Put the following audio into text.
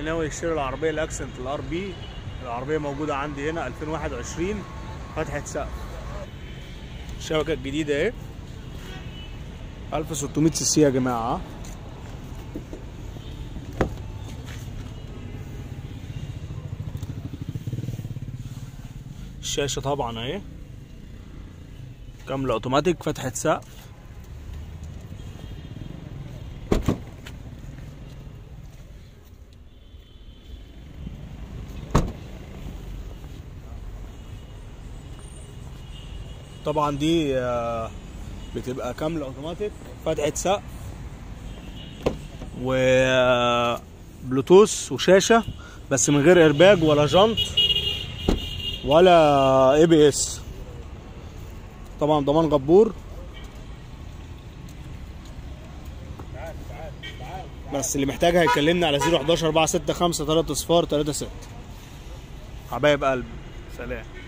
اللي ناوي يشتري العربيه الاكسنت الار بي العربيه موجوده عندي هنا 2021 فتحه سقف الشبكه الجديده اهي 1600 سي سي يا جماعه الشاشه طبعا اهي كامله اوتوماتيك فتحه سقف طبعا دي آه، بتبقى كامله اوتوماتيك فتحه سقف و آه، بلوتوث وشاشه بس من غير ارباج ولا جنط ولا اي بي اس طبعا ضمان غبور بس اللي محتاجها يكلمني على 011 465 3 صفار 3 6 حبايب قلبي سلام